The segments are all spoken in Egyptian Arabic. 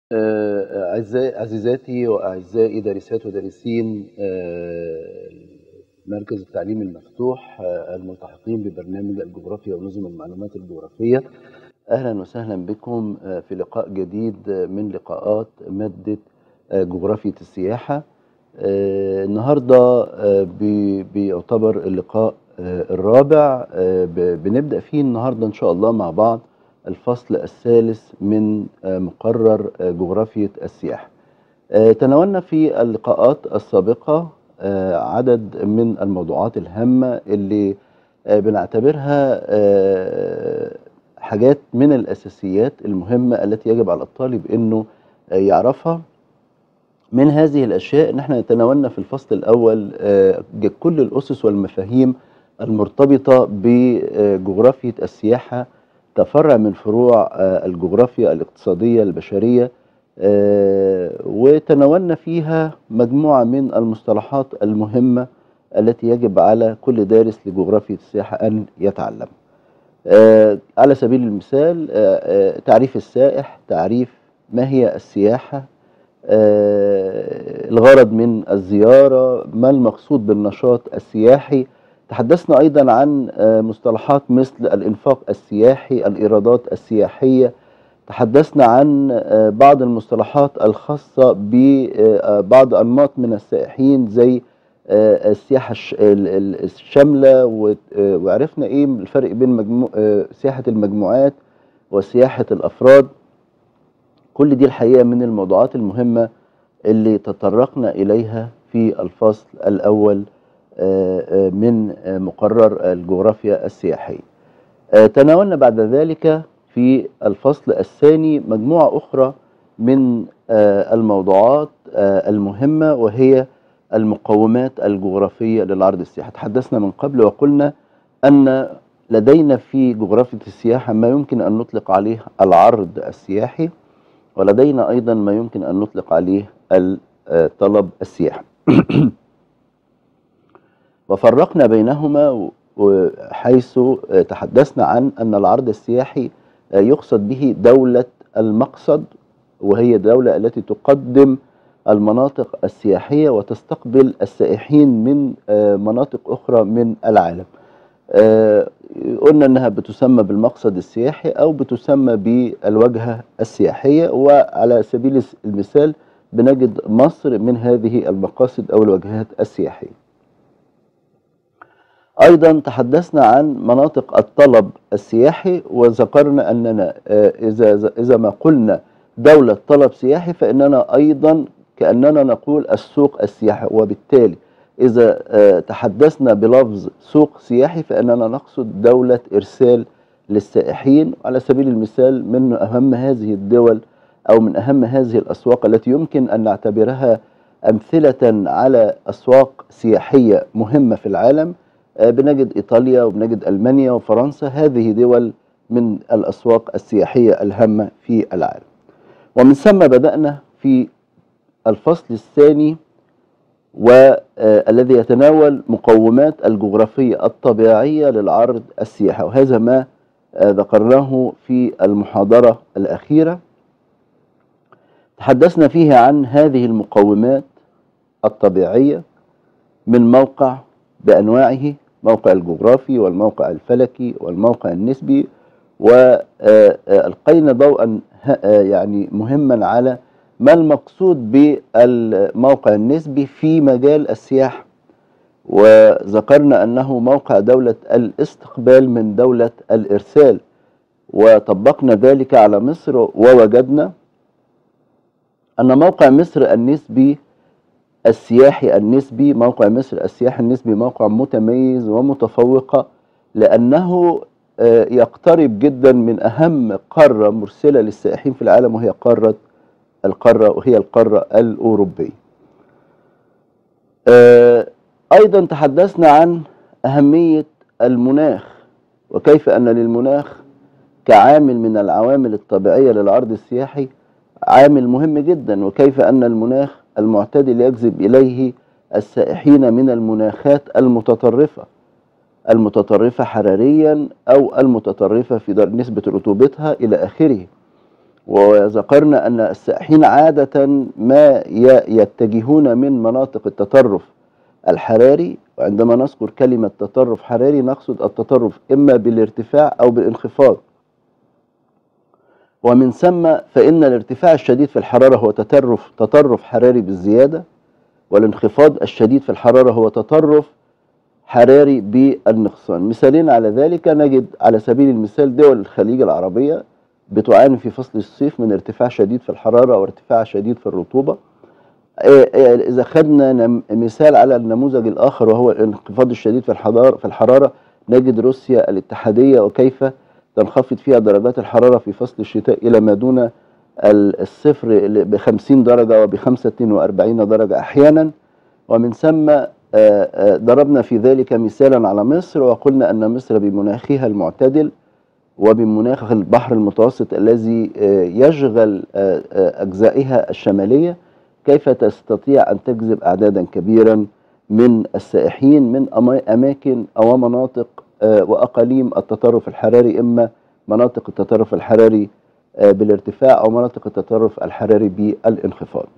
آه، أعزائي عزيزاتي وأعزائي دارسات ودارسين آه، مركز التعليم المفتوح آه، الملتحقين ببرنامج الجغرافيا ونظم المعلومات الجغرافية أهلا وسهلا بكم آه، في لقاء جديد من لقاءات مادة آه، جغرافية السياحة آه، النهاردة آه، بي- بيعتبر اللقاء آه، الرابع آه، ب- بنبدأ فيه النهاردة إن شاء الله مع بعض الفصل الثالث من آه، مقرر آه، جغرافية السياحة آه، تناولنا في اللقاءات السابقة آه، عدد من الموضوعات الهامة اللي آه، بنعتبرها آه، حاجات من الأساسيات المهمة التي يجب على الطالب أنه آه، يعرفها من هذه الأشياء إن احنا تناولنا في الفصل الأول آه، ج- كل الأسس والمفاهيم المرتبطة بجغرافية السياحة كفرع من فروع آه، الجغرافيا الاقتصادية البشرية آه، وتناولنا فيها مجموعة من المصطلحات المهمة التي يجب على كل دارس لجغرافية السياحة أن يتعلم آه، على سبيل المثال آه، آه، تعريف السائح تعريف ما هي السياحة آه، الغرض من الزيارة ما المقصود بالنشاط السياحي تحدثنا أيضا عن آه، مصطلحات مثل الإنفاق السياحي الإيرادات السياحية تحدثنا عن آه، بعض المصطلحات الخاصة ببعض أنماط من السائحين زي آه، السياحة الش- ال- ال- الشاملة و- آه، وعرفنا إيه الفرق بين مجموع آه، سياحة المجموعات وسياحة الأفراد كل دي الحقيقة من الموضوعات المهمة اللي تطرقنا إليها في الفصل الأول آه، آه، من آه، مقرر الجغرافيا السياحية آه، تناولنا بعد ذلك في الفصل الثاني مجموعة أخرى من آه، الموضوعات آه، المهمة وهي المقومات الجغرافية للعرض السياحي تحدثنا من قبل وقلنا أن لدينا في جغرافية السياحة ما يمكن أن نطلق عليه العرض السياحي ولدينا أيضا ما يمكن أن نطلق عليه الطلب السياحي وفرقنا بينهما و- حيث تحدثنا عن أن العرض السياحي يقصد به دولة المقصد وهي الدولة التي تقدم المناطق السياحية وتستقبل السائحين من آه، مناطق أخرى من العالم آه، قلنا انها بتسمى بالمقصد السياحي او بتسمى بالوجهه السياحيه وعلى سبيل المثال بنجد مصر من هذه المقاصد او الوجهات السياحيه. ايضا تحدثنا عن مناطق الطلب السياحي وذكرنا اننا آه، اذا اذا ما قلنا دوله طلب سياحي فاننا ايضا كاننا نقول السوق السياحي وبالتالي إذا آه، تحدثنا بلفظ سوق سياحي فإننا نقصد دولة إرسال للسائحين على سبيل المثال من أهم هذه الدول أو من أهم هذه الأسواق التي يمكن أن نعتبرها أمثلة على أسواق سياحية مهمة في العالم آه، بنجد إيطاليا وبنجد ألمانيا وفرنسا هذه دول من الأسواق السياحية الهامة في العالم ومن ثم بدأنا في الفصل الثاني والذي يتناول مقومات الجغرافية الطبيعية للعرض السياحي وهذا ما آه، ذكرناه في المحاضرة الأخيرة تحدثنا فيها عن هذه المقومات الطبيعية من موقع بأنواعه موقع الجغرافي والموقع الفلكي والموقع النسبي وألقينا ضوءا ه- آه، يعني مهما على ما المقصود بالموقع النسبي في مجال السياحة وذكرنا أنه موقع دولة الاستقبال من دولة الإرسال وطبقنا ذلك على مصر ووجدنا أن موقع مصر النسبي السياحي النسبي موقع مصر السياحي النسبي موقع متميز ومتفوق لأنه آه، يقترب جدا من أهم قارة مرسلة للسائحين في العالم وهي قارة القارة وهي القارة الأوروبية آه، أيضا تحدثنا عن أهمية المناخ وكيف أن للمناخ كعامل من العوامل الطبيعية للعرض السياحي عامل مهم جدا وكيف أن المناخ المعتدل يجذب إليه السائحين من المناخات المتطرفة المتطرفة حراريا أو المتطرفة في در- نسبة رطوبتها إلى آخره وذكرنا أن السائحين عادة ما يتجهون من مناطق التطرف الحراري وعندما نذكر كلمة تطرف حراري نقصد التطرف إما بالارتفاع أو بالانخفاض ومن ثم فإن الارتفاع الشديد في الحرارة هو تطرف تطرف حراري بالزيادة والانخفاض الشديد في الحرارة هو تطرف حراري بالنقصان مثالين على ذلك نجد على سبيل المثال دول الخليج العربية بتعاني في فصل الصيف من ارتفاع شديد في الحرارة وارتفاع شديد في الرطوبة إذا خدنا مثال على النموذج الآخر وهو الانخفاض الشديد في الحرارة في الحرارة نجد روسيا الاتحادية وكيف تنخفض فيها درجات الحرارة في فصل الشتاء إلى ما دون الصفر ب 50 درجة وب 45 درجة أحيانا ومن ثم ضربنا في ذلك مثالا على مصر وقلنا أن مصر بمناخها المعتدل وبمناخ البحر المتوسط الذي يشغل أجزائها الشمالية كيف تستطيع أن تجذب أعدادا كبيرا من السائحين من أماكن أو مناطق وأقاليم التطرف الحراري إما مناطق التطرف الحراري بالارتفاع أو مناطق التطرف الحراري بالانخفاض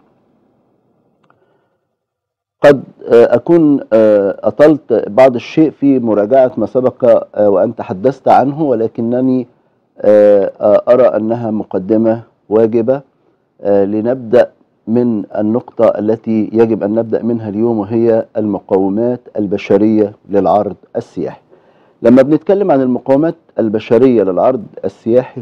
قد أكون أطلت بعض الشيء في مراجعة ما سبق وأن تحدثت عنه ولكنني أرى أنها مقدمة واجبة لنبدأ من النقطة التي يجب أن نبدأ منها اليوم وهي المقومات البشرية للعرض السياحي لما بنتكلم عن المقومات البشرية للعرض السياحي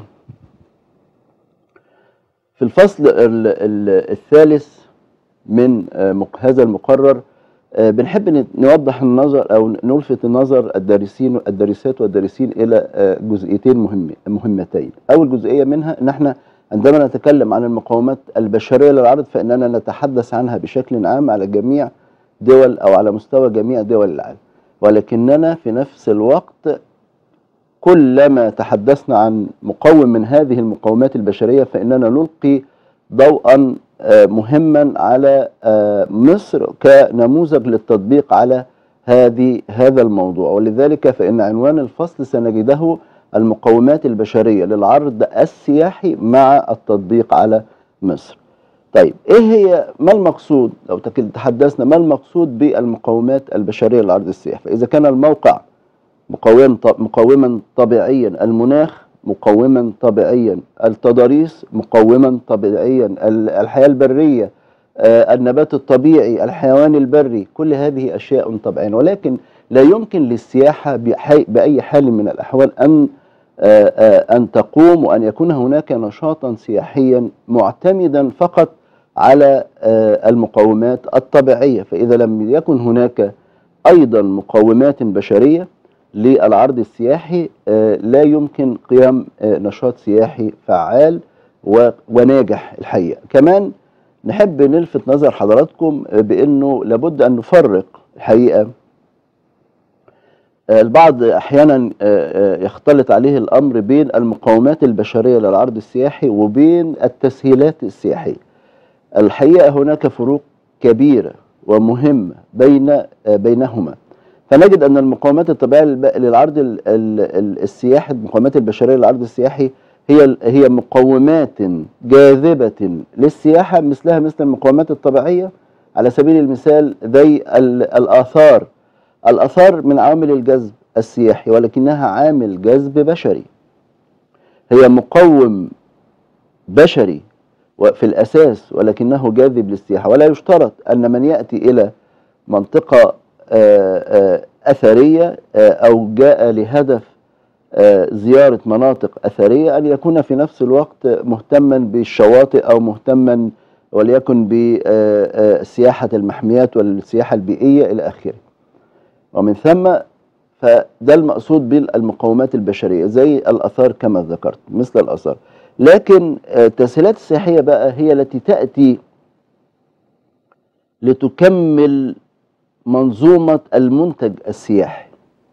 في الفصل الثالث من هذا المقرر بنحب نوضح النظر او نلفت النظر الدارسين الدارسات والدارسين الى جزئيتين مهم مهمتين اول جزئيه منها ان احنا عندما نتكلم عن المقومات البشريه للعرض فاننا نتحدث عنها بشكل عام على جميع دول او على مستوى جميع دول العالم ولكننا في نفس الوقت كلما تحدثنا عن مقوم من هذه المقومات البشريه فاننا نلقي ضوءا مهما على مصر كنموذج للتطبيق على هذه هذا الموضوع ولذلك فإن عنوان الفصل سنجده المقومات البشرية للعرض السياحي مع التطبيق على مصر طيب ايه هي ما المقصود لو تحدثنا ما المقصود بالمقومات البشرية للعرض السياحي فإذا كان الموقع مقوما مقوما طبيعيا المناخ مقوما طبيعيا التضاريس مقوما طبيعيا الحياة البرية النبات الطبيعي الحيوان البري كل هذه أشياء طبيعية ولكن لا يمكن للسياحة بأي حال من الأحوال أن أن تقوم وأن يكون هناك نشاطا سياحيا معتمدا فقط على المقومات الطبيعية فإذا لم يكن هناك أيضا مقومات بشرية للعرض السياحي لا يمكن قيام نشاط سياحي فعال وناجح الحقيقة كمان نحب نلفت نظر حضراتكم بأنه لابد أن نفرق الحقيقة البعض أحيانا يختلط عليه الأمر بين المقومات البشرية للعرض السياحي وبين التسهيلات السياحية الحقيقة هناك فروق كبيرة ومهمة بين بينهما فنجد ان المقومات الطبيعيه للعرض السياحي المقومات البشريه للعرض السياحي هي هي مقومات جاذبه للسياحه مثلها مثل المقومات الطبيعيه على سبيل المثال زي الاثار الاثار من عوامل الجذب السياحي ولكنها عامل جذب بشري هي مقوم بشري في الاساس ولكنه جاذب للسياحه ولا يشترط ان من ياتي الى منطقه أثرية أو جاء لهدف زيارة مناطق أثرية أن يكون في نفس الوقت مهتما بالشواطئ أو مهتما وليكن بسياحة المحميات والسياحة البيئية إلى آخره ومن ثم فده المقصود بالمقومات البشرية زي الأثار كما ذكرت مثل الأثار لكن التسهيلات السياحية بقى هي التي تأتي لتكمل منظومة المنتج السياحي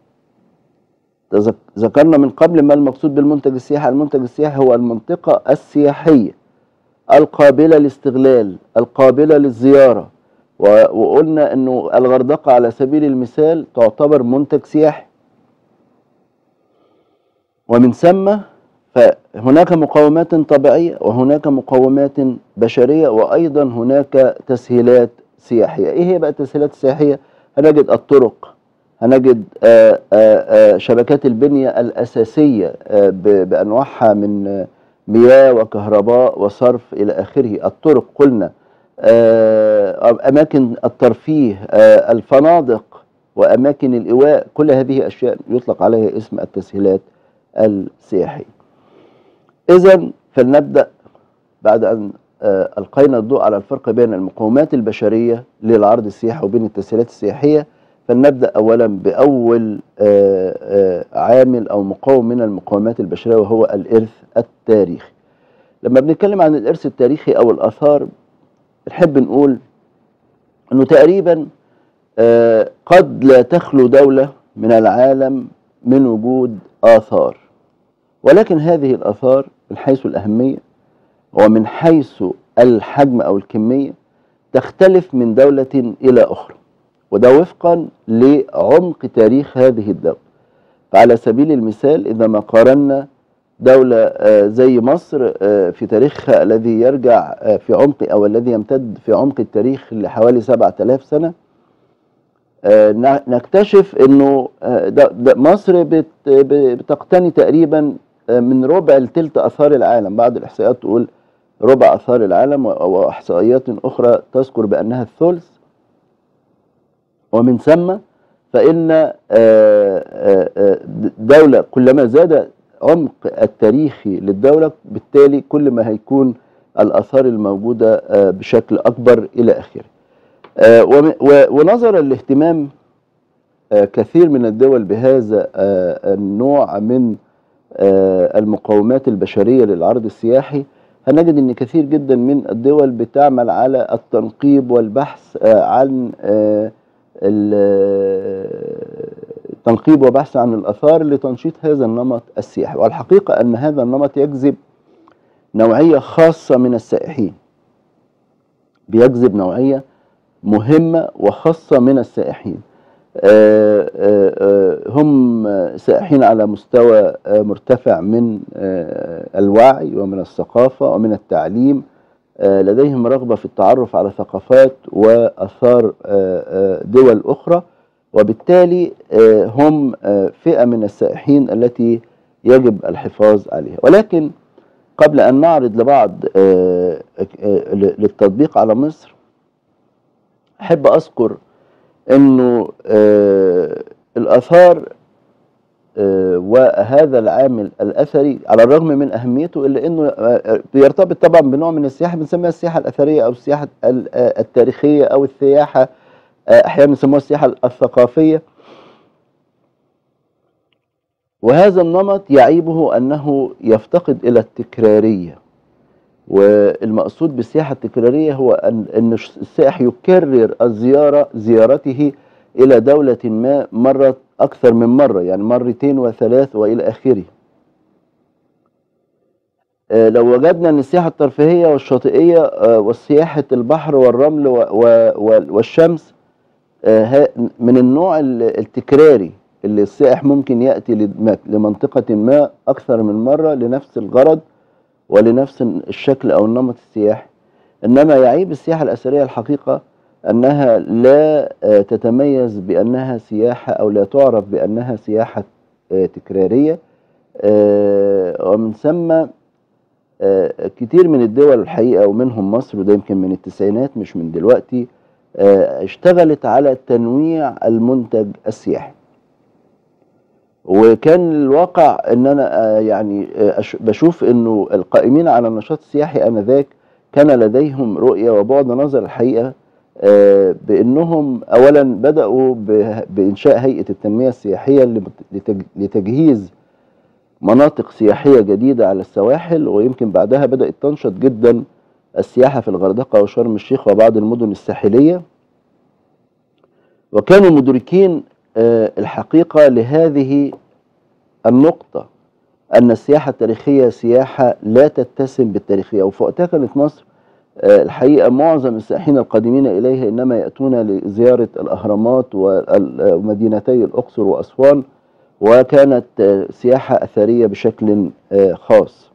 ذكرنا من قبل ما المقصود بالمنتج السياحي المنتج السياحي هو المنطقة السياحية القابلة للاستغلال القابلة للزيارة وقلنا انه الغردقة على سبيل المثال تعتبر منتج سياحي ومن ثم فهناك مقومات طبيعية وهناك مقومات بشرية وأيضا هناك تسهيلات سياحية إيه هي بقى التسهيلات السياحية؟ هنجد الطرق هنجد آه، آه، آه، شبكات البنية الأساسية آه، ب- بأنواعها من آه، مياه وكهرباء وصرف إلى آخره الطرق قلنا آه، أماكن الترفيه آه، الفنادق وأماكن الإيواء كل هذه أشياء يطلق عليها اسم التسهيلات السياحية إذا فلنبدأ بعد أن آه، ألقينا الضوء على الفرق بين المقومات البشرية للعرض السياحي وبين التسهيلات السياحية فلنبدأ أولا بأول آه، آه، عامل أو مقوم من المقومات البشرية وهو الإرث التاريخي لما بنتكلم عن الإرث التاريخي أو الآثار نحب نقول أنه تقريبا آه، قد لا تخلو دولة من العالم من وجود آثار ولكن هذه الآثار من حيث الأهمية ومن حيث الحجم أو الكمية تختلف من دولة إلى أخرى وده وفقا لعمق تاريخ هذه الدولة فعلى سبيل المثال إذا ما قارنا دولة آه، زي مصر آه، في تاريخها الذي يرجع آه، في عمق أو الذي يمتد في عمق التاريخ لحوالي 7000 سنة آه، ن- نكتشف انه آه، ده- ده مصر بت- ب- بتقتني تقريبا آه، من ربع لتلت اثار العالم بعض الاحصائيات تقول ربع اثار العالم و- واحصائيات اخرى تذكر بانها الثلث ومن ثم فان آه، آه، آه، دوله كلما زاد عمق التاريخي للدوله بالتالي كل ما هيكون الاثار الموجوده آه، بشكل اكبر الى اخره آه، وم- و- ونظرا لاهتمام آه، كثير من الدول بهذا آه، النوع من آه، المقومات البشرية للعرض السياحي هنجد ان كثير جدا من الدول بتعمل على التنقيب والبحث آه، عن آه، ال- التنقيب وبحث عن الآثار لتنشيط هذا النمط السياحي والحقيقة أن هذا النمط يجذب نوعية خاصة من السائحين بيجذب نوعية مهمة وخاصة من السائحين آه، آه، آه، هم سائحين على مستوى آه، مرتفع من آه، الوعي ومن الثقافة ومن التعليم آه، لديهم رغبة في التعرف على ثقافات وآثار آه، آه، دول أخرى وبالتالي آه، هم آه، فئة من السائحين التي يجب الحفاظ عليها ولكن قبل أن نعرض لبعض آه، آه، للتطبيق على مصر أحب أذكر انه آه الاثار آه وهذا العامل الاثري على الرغم من اهميته الا انه آه بيرتبط طبعا بنوع من السياحه بنسميها السياحه الاثريه او السياحه ال- آه، التاريخيه او السياحه آه احيانا بيسموها السياحه الثقافيه وهذا النمط يعيبه انه يفتقد الى التكراريه والمقصود بالسياحة التكرارية هو أن أن السائح يكرر الزيارة زيارته إلى دولة ما مرة أكثر من مرة يعني مرتين وثلاث وإلى آخره آه، لو وجدنا أن السياحة الترفيهية والشاطئية آه، والسياحة البحر والرمل و- و- وال- والشمس آه، ها- من النوع ال- التكراري اللي السائح ممكن يأتي لم- لمنطقة ما أكثر من مرة لنفس الغرض ولنفس الشكل او النمط السياحي انما يعيب السياحه الاثريه الحقيقه انها لا آه، تتميز بانها سياحه او لا تعرف بانها سياحه آه، تكراريه آه، ومن ثم آه، كتير من الدول الحقيقه ومنهم مصر وده يمكن من التسعينات مش من دلوقتي آه، اشتغلت على تنويع المنتج السياحي وكان الواقع ان انا آه، يعني آه، أش- بشوف انه القائمين على النشاط السياحي انذاك كان لديهم رؤيه وبعد نظر الحقيقه آه، بانهم اولا بداوا ب- بانشاء هيئه التنميه السياحيه لمت- لتج- لتجهيز مناطق سياحيه جديده على السواحل ويمكن بعدها بدات تنشط جدا السياحه في الغردقه وشرم الشيخ وبعض المدن الساحليه وكانوا مدركين آه، الحقيقه لهذه النقطه ان السياحه التاريخيه سياحه لا تتسم بالتاريخيه وفي وقتها كانت مصر آه، الحقيقه معظم السائحين القادمين اليها انما ياتون لزياره الاهرامات وال- ومدينتي الاقصر واسوان وكانت آه، سياحة أثرية بشكل آه، خاص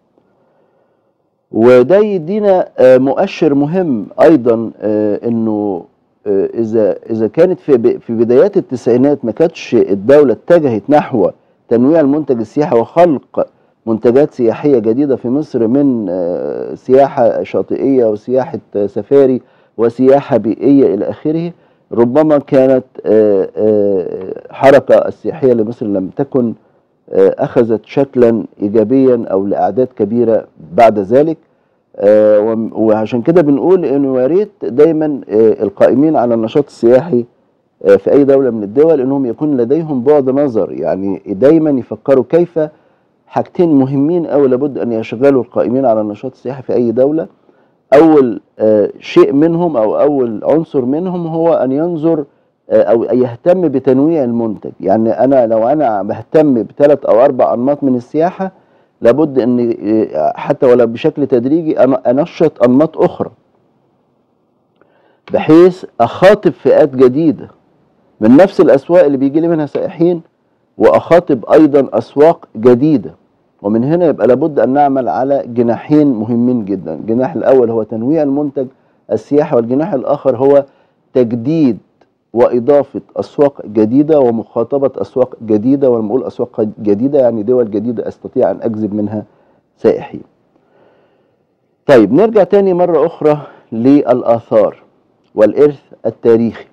وده يدينا آه، مؤشر مهم أيضا آه، إنه آه، إذا إذا كانت في ب- في بدايات التسعينات ما كانتش الدولة اتجهت نحو تنويع المنتج السياحي وخلق منتجات سياحية جديدة في مصر من آه، سياحة شاطئية وسياحة آه، سفاري وسياحة بيئية إلى آخره ربما كانت آه، آه، حركة السياحية لمصر لم تكن آه، أخذت شكلا إيجابيا أو لأعداد كبيرة بعد ذلك آه، وم- وعشان كده بنقول إنه يا ريت دايما آه، القائمين على النشاط السياحي آه، في أي دولة من الدول إنهم يكون لديهم بعد نظر يعني دايما يفكروا كيف حاجتين مهمين أوي لابد أن يشغلوا القائمين على النشاط السياحي في أي دولة أول آه، شيء منهم أو أول عنصر منهم هو أن ينظر آه، أو يهتم بتنويع المنتج يعني أنا لو أنا بهتم بثلاث أو أربع أنماط من السياحة لابد أن آه، حتى ولو بشكل تدريجي أنا أنشط أنماط أخرى بحيث أخاطب فئات جديدة من نفس الأسواق اللي بيجي لي منها سائحين وأخاطب أيضا أسواق جديدة ومن هنا يبقى لابد أن نعمل على جناحين مهمين جدا الجناح الأول هو تنويع المنتج السياحي والجناح الآخر هو تجديد وإضافة أسواق جديدة ومخاطبة أسواق جديدة ولما أقول أسواق جديدة يعني دول جديدة أستطيع أن أجذب منها سائحين طيب نرجع تاني مرة أخرى للآثار والإرث التاريخي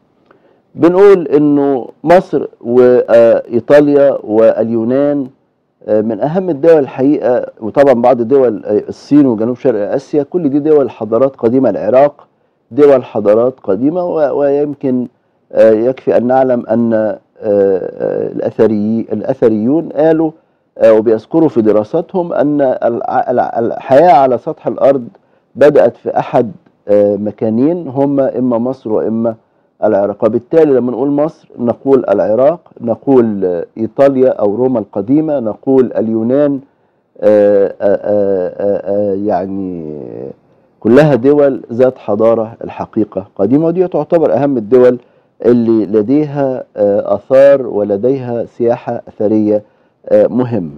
بنقول انه مصر وايطاليا واليونان آه، من اهم الدول الحقيقه وطبعا بعض دول آه، الصين وجنوب شرق اسيا كل دي دول حضارات قديمه العراق دول حضارات قديمه و- ويمكن آه، يكفي ان نعلم ان آه، آه، الاثري الاثريون قالوا آه، وبيذكروا في دراساتهم ان الع- الع- الحياه على سطح الارض بدات في احد آه، مكانين هما اما مصر واما العراق وبالتالي لما نقول مصر نقول العراق نقول آه، إيطاليا أو روما القديمة نقول اليونان آه، آه، آه، آه، آه، يعني كلها دول ذات حضارة الحقيقة قديمة ودي تعتبر أهم الدول اللي لديها آه، آثار ولديها سياحة أثرية آه، مهمة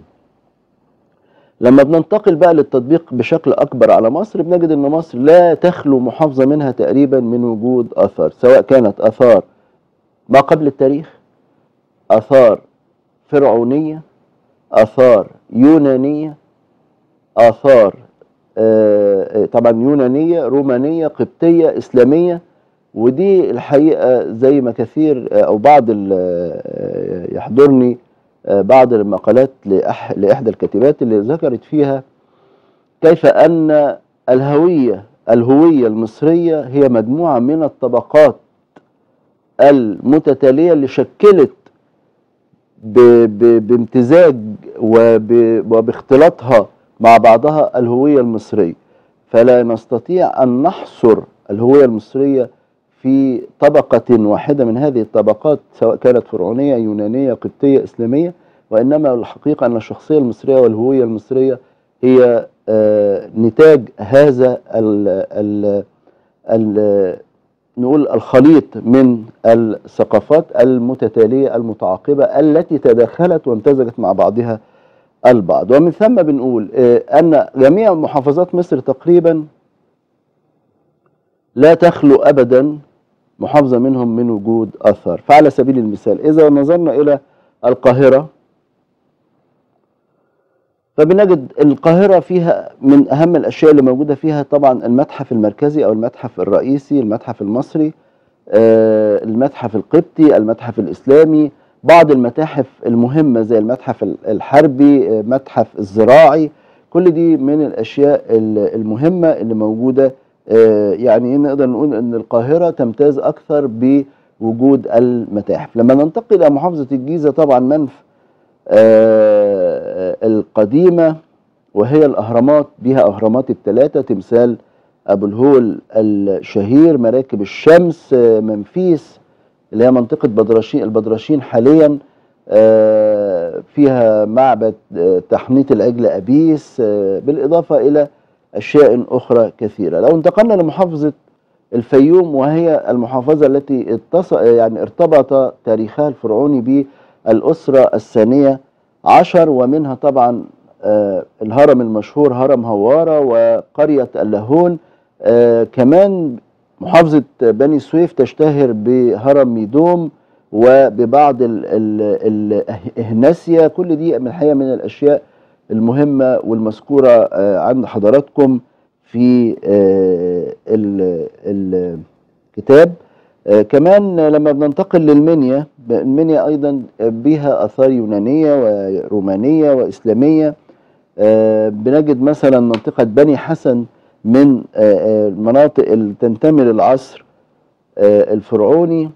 لما بننتقل بقى للتطبيق بشكل اكبر على مصر بنجد ان مصر لا تخلو محافظه منها تقريبا من وجود اثار سواء كانت اثار ما قبل التاريخ اثار فرعونيه اثار يونانيه اثار آه، آه، طبعا يونانيه رومانيه قبطيه اسلاميه ودي الحقيقه زي ما كثير آه، او بعض ال- آه، يحضرني آه، بعض المقالات لأح لإحدى الكاتبات اللي ذكرت فيها كيف أن الهوية الهوية المصرية هي مجموعة من الطبقات المتتالية اللي شكلت ب ب بامتزاج وب وباختلاطها مع بعضها الهوية المصرية فلا نستطيع أن نحصر الهوية المصرية في طبقة واحدة من هذه الطبقات سواء كانت فرعونية يونانية قبطية إسلامية وإنما الحقيقة أن الشخصية المصرية والهوية المصرية هي آه، نتاج هذا ال ال ال نقول الخليط من الثقافات المتتالية المتعاقبة التي تداخلت وامتزجت مع بعضها البعض ومن ثم بنقول آه، أن جميع محافظات مصر تقريبا لا تخلو أبدا محافظة منهم من وجود أثر فعلى سبيل المثال إذا نظرنا إلى القاهرة فبنجد القاهرة فيها من أهم الأشياء اللي موجودة فيها طبعا المتحف المركزي أو المتحف الرئيسي المتحف المصري آه، المتحف القبطي المتحف الإسلامي بعض المتاحف المهمة زي المتحف ال- الحربي آه، متحف الزراعي كل دي من الأشياء ال- المهمة اللي موجودة آه، يعني نقدر نقول أن القاهرة تمتاز أكثر بوجود المتاحف لما ننتقل إلى محافظة الجيزة طبعا منف آه، القديمة وهي الأهرامات بها أهرامات الثلاثة تمثال أبو الهول الشهير مراكب الشمس آه، منفيس اللي هي منطقة بدرشين البدرشين حاليا آه، فيها معبد آه، تحنيط العجل أبيس آه، بالإضافة إلى أشياء أخرى كثيرة لو انتقلنا لمحافظة الفيوم وهي المحافظة التي اتصل يعني ارتبط تاريخها الفرعوني الأسرة الثانية عشر ومنها طبعا آه، الهرم المشهور هرم هوارة وقرية اللاهون آه، كمان محافظة بني سويف تشتهر بهرم ميدوم وببعض ال- ال- الإهناسيا كل دي من الحقيقة من الأشياء المهمة والمذكورة آه، عند حضراتكم في آه، ال- الكتاب آه، كمان لما بننتقل للمنيا المنيا أيضا بها آثار يونانية ورومانية وإسلامية آه، بنجد مثلا منطقة بني حسن من آه، آه، المناطق اللي تنتمي للعصر آه، الفرعوني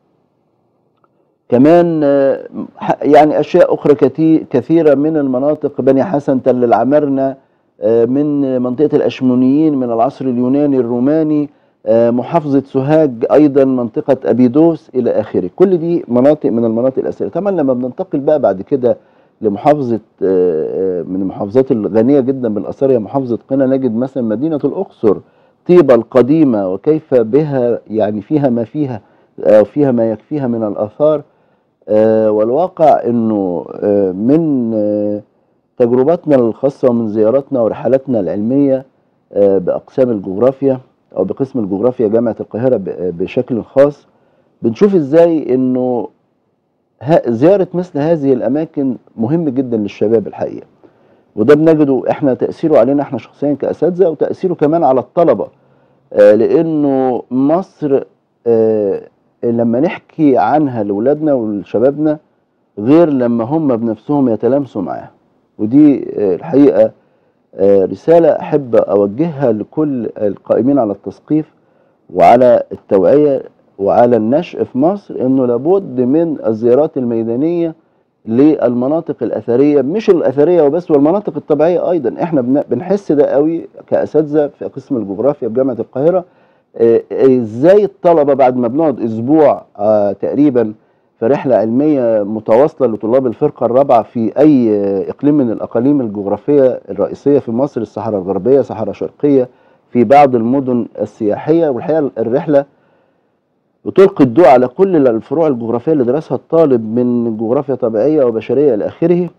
كمان آه، ح- يعني أشياء أخرى كتي- كثيرة من المناطق بني حسن تل العمرنة آه، من منطقة الأشمونيين من العصر اليوناني الروماني آه، محافظة سوهاج أيضا منطقة أبيدوس إلى آخره كل دي مناطق من المناطق الأثرية طبعا لما بننتقل بقى بعد كده لمحافظة آه، آه، من المحافظات الغنية جدا بالآثار هي محافظة قنا نجد مثلا مدينة الأقصر طيبة القديمة وكيف بها يعني فيها ما فيها آه، فيها ما يكفيها من الآثار آه، والواقع انه آه، من آه، تجربتنا الخاصة ومن زياراتنا ورحلاتنا العلمية آه، بأقسام الجغرافيا أو بقسم الجغرافيا جامعة القاهرة ب- بشكل خاص بنشوف ازاي انه ه- زيارة مثل هذه الأماكن مهم جدا للشباب الحقيقة وده بنجده احنا تأثيره علينا احنا شخصيا كأساتذة وتأثيره كمان على الطلبة آه، لأنه مصر آه، لما نحكي عنها لأولادنا ولشبابنا غير لما هم بنفسهم يتلامسوا معاها ودي آه، الحقيقة آه، رسالة أحب أوجهها لكل القائمين على التثقيف وعلى التوعية وعلى النشء في مصر إنه لابد من الزيارات الميدانية للمناطق الأثرية مش الأثرية وبس والمناطق الطبيعية أيضا إحنا بن- بنحس ده قوي كأساتذة في قسم الجغرافيا بجامعة القاهرة آه، ازاي الطلبه بعد ما بنقعد اسبوع آه، تقريبا في رحله علميه متواصله لطلاب الفرقه الرابعه في اي آه، اقليم من الاقاليم الجغرافيه الرئيسيه في مصر الصحراء الغربيه صحراء شرقيه في بعض المدن السياحيه والحقيقه الرحله بتلقي الضوء على كل الفروع الجغرافيه اللي درسها الطالب من جغرافيا طبيعيه وبشريه الى اخره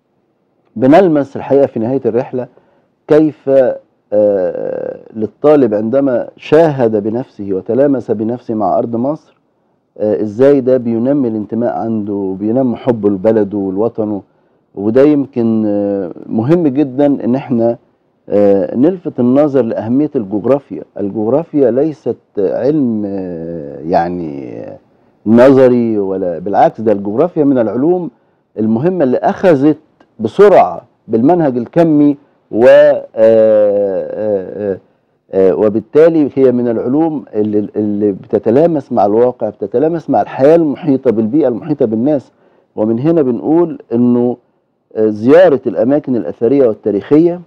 بنلمس الحقيقه في نهايه الرحله كيف آه، للطالب عندما شاهد بنفسه وتلامس بنفسه مع أرض مصر آه، إزاي ده بينمي الانتماء عنده وبينمي حبه لبلده ولوطنه وده يمكن آه، مهم جدا إن احنا آه، نلفت النظر لأهمية الجغرافيا الجغرافيا ليست علم آه، يعني نظري ولا بالعكس ده الجغرافيا من العلوم المهمة اللي أخذت بسرعة بالمنهج الكمي و آه، آه، آه، وبالتالي هي من العلوم اللي, اللي بتتلامس مع الواقع بتتلامس مع الحياة المحيطة بالبيئة المحيطة بالناس ومن هنا بنقول انه آه، زيارة الأماكن الأثرية والتاريخية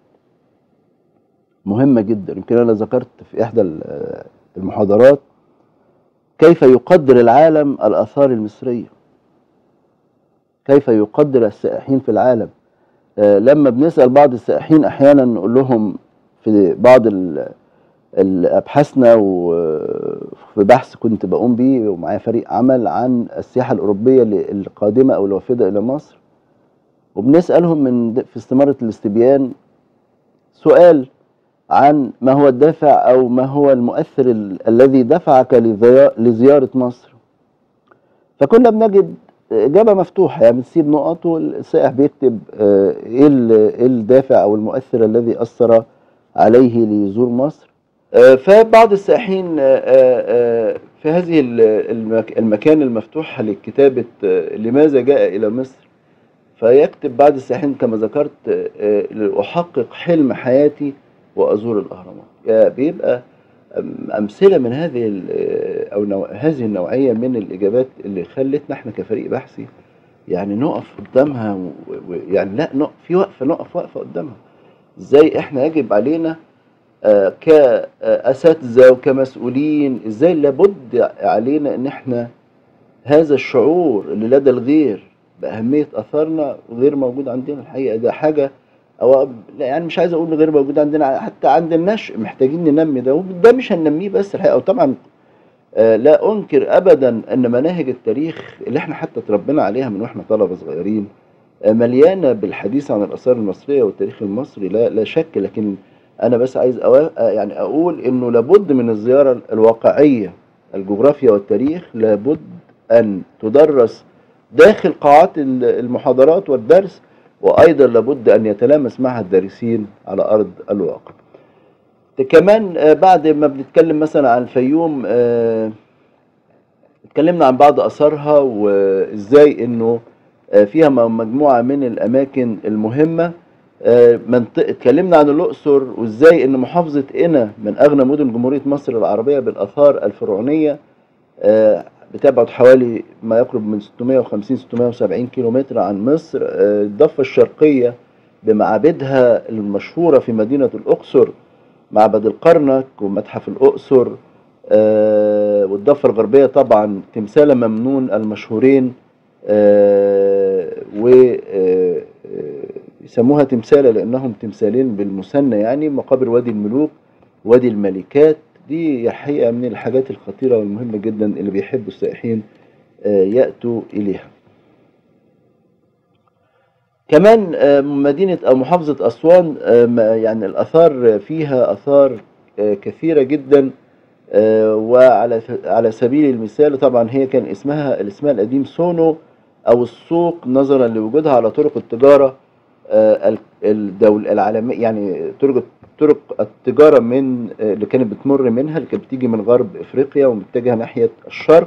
مهمة جدا يمكن أنا ذكرت في إحدى ال- آه، المحاضرات كيف يقدر العالم الآثار المصرية كيف يقدر السائحين في العالم آه، لما بنسأل بعض السائحين أحيانا نقول لهم في بعض ال- ال- أبحاثنا وفي بحث كنت بقوم بيه ومعايا فريق عمل عن السياحة الأوروبية اللي- القادمة أو الوافدة إلى مصر وبنسألهم من د- في استمارة الاستبيان سؤال عن ما هو الدافع أو ما هو المؤثر ال- الذي دفعك لزيا- لزيارة مصر فكنا بنجد إجابة مفتوحة يعني بتسيب نقط والسائح بيكتب آه، إيه ال- إيه الدافع أو المؤثر الذي أثر عليه ليزور مصر آه، فبعض السائحين آه، آه، آه، في هذه ال- المك- المكان المفتوح لكتابة آه، لماذا جاء إلى مصر فيكتب بعض السائحين كما ذكرت آه، آه، لأحقق حلم حياتي وأزور الأهرامات يعني بيبقى أم- أمثلة من هذه ال- أو نوع هذه النوعية من الإجابات اللي خلتنا إحنا كفريق بحثي يعني نقف قدامها و- و- يعني لا نقف في وقفة نقف وقفة قدامها إزاي إحنا يجب علينا آه، كأساتذة وكمسؤولين إزاي لابد علينا إن إحنا هذا الشعور اللي لدى الغير بأهمية أثارنا غير موجود عندنا الحقيقة ده حاجة أو لا يعني مش عايز أقول غير موجود عندنا حتى عند النشء محتاجين ننمي ده وده مش هننميه بس الحقيقة وطبعا آه، لا انكر ابدا ان مناهج التاريخ اللي احنا حتى اتربينا عليها من واحنا طلبه صغيرين آه، مليانه بالحديث عن الاثار المصريه والتاريخ المصري لا لا شك لكن انا بس عايز أوا... آه، يعني اقول انه لابد من الزياره الواقعيه الجغرافيا والتاريخ لابد ان تدرس داخل قاعات ال- المحاضرات والدرس وايضا لابد ان يتلامس معها الدارسين على ارض الواقع كمان آه، بعد ما بنتكلم مثلا عن الفيوم آه، اتكلمنا عن بعض اثارها وازاي انه آه، فيها م- مجموعه من الاماكن المهمه آه، منطقه اتكلمنا عن الاقصر وازاي ان محافظه قنا من اغنى مدن جمهوريه مصر العربيه بالاثار الفرعونيه آه، بتبعد حوالي ما يقرب من 650 670 كيلومتر عن مصر آه، الضفه الشرقيه بمعابدها المشهوره في مدينه الاقصر معبد الكرنك ومتحف الأقصر آه، والضفة الغربية طبعا تمثال ممنون المشهورين ويسموها تمثالة لأنهم تمثالين بالمثنى يعني مقابر وادي الملوك وادي الملكات دي حقيقة من الحاجات الخطيرة والمهمة جدا اللي بيحبوا السائحين آه، يأتوا إليها كمان آه، مدينة أو محافظة أسوان آه، ما- يعني الآثار فيها آثار آه، كثيرة جدا آه، وعلى على سبيل المثال طبعا هي كان اسمها الاسمها القديم سونو أو السوق نظرا لوجودها على طرق التجارة آه، ال- الدول العالمية يعني طرق طرق التجارة من آه، اللي كانت بتمر منها اللي كانت بتيجي من غرب إفريقيا ومتجهة ناحية الشرق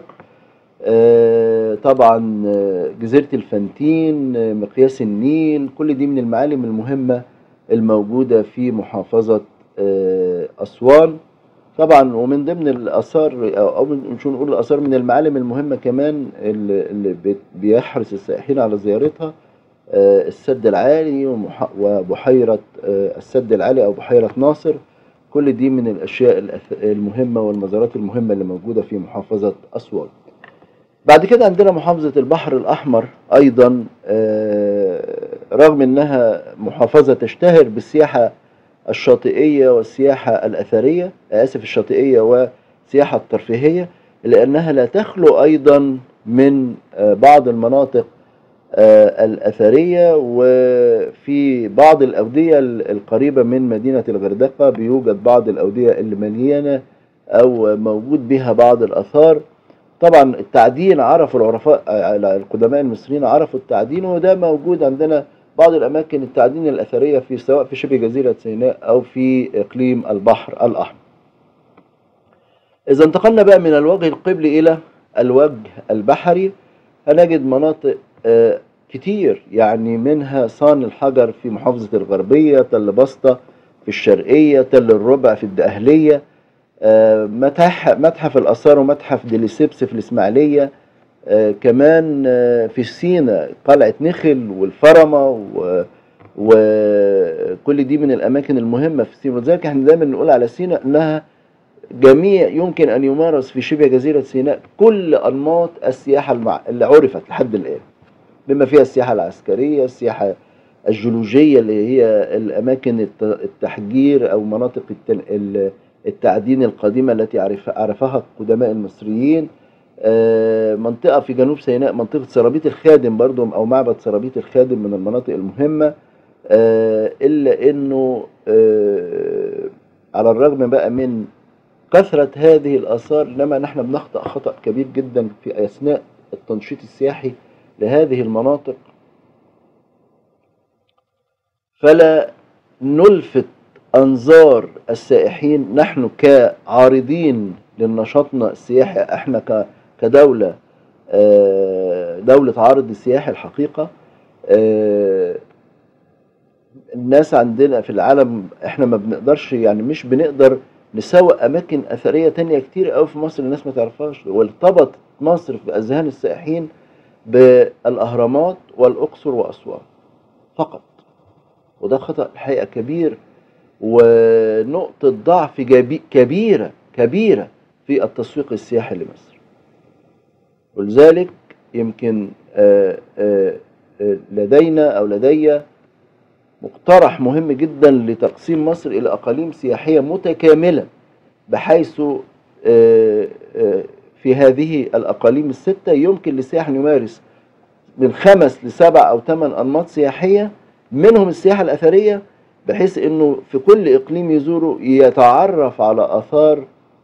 آه، طبعا آه، جزيرة الفنتين آه، مقياس النيل كل دي من المعالم المهمة الموجودة في محافظة آه، أسوان طبعا ومن ضمن الآثار أو أو من- مش نقول الآثار من المعالم المهمة كمان اللي اللي بت- بيحرص السائحين على زيارتها آه، السد العالي ومح- وبحيرة آه، السد العالي أو بحيرة ناصر كل دي من الأشياء الأث- المهمة والمزارات المهمة اللي موجودة في محافظة أسوان بعد كده عندنا محافظة البحر الأحمر أيضا آه، رغم أنها محافظة تشتهر بالسياحة الشاطئية والسياحة الأثرية آسف الشاطئية والسياحة الترفيهية لأنها لا تخلو أيضا من آه، بعض المناطق آه، الأثرية وفي بعض الأودية ال- القريبة من مدينة الغردقة بيوجد بعض الأودية اللي مليانة أو موجود بها بعض الآثار طبعا التعدين عرف العرفاء آه، القدماء المصريين عرفوا التعدين وده موجود عندنا بعض الأماكن التعدين الأثرية في سواء في شبه جزيرة سيناء أو في إقليم البحر الأحمر إذا انتقلنا بقى من الوجه القبلي إلى الوجه البحري هنجد مناطق آه، كتير يعني منها صان الحجر في محافظة الغربية تل بسطة في الشرقية تل الربع في الدقهلية آه، متاح متحف الآثار ومتحف ديليسيبس في الإسماعيلية آه، كمان آه، في سينا قلعة نخل والفرمة و- وكل دي من الأماكن المهمة في سينا ولذلك احنا دايما نقول على سينا إنها جميع يمكن أن يمارس في شبه جزيرة سيناء كل أنماط السياحة المع... اللي عرفت لحد الآن بما فيها السياحة العسكرية السياحة الجيولوجية اللي هي الأماكن الت- التحجير أو مناطق التن... ال- التعدين القديمة التي عرف... عرفها القدماء المصريين آه، منطقة في جنوب سيناء منطقة سرابيط الخادم برضو أو معبد سرابيط الخادم من المناطق المهمة آه، إلا إنه آه، على الرغم بقى من كثرة هذه الآثار إنما نحن بنخطأ خطأ كبير جدا في أثناء التنشيط السياحي لهذه المناطق فلا نلفت أنظار السائحين نحن كعارضين لنشاطنا السياحي احنا ك- كدولة آه، دولة عارض السياحي الحقيقة آه، الناس عندنا في العالم احنا ما بنقدرش يعني مش بنقدر نسوق اماكن اثريه تانية كتير قوي في مصر الناس ما تعرفهاش وارتبط مصر في اذهان السائحين بالاهرامات والاقصر واسوان فقط وده خطا الحقيقه كبير ونقطه ضعف جبي- كبيره كبيره في التسويق السياحي لمصر ولذلك يمكن آه، آه، آه، لدينا او لدي مقترح مهم جدا لتقسيم مصر الى اقاليم سياحيه متكامله بحيث آه، آه، في هذه الأقاليم الستة يمكن للسائح أن يمارس من خمس لسبع أو ثمان أنماط سياحية منهم السياحة الأثرية بحيث أنه في كل إقليم يزوره يتعرف على آثار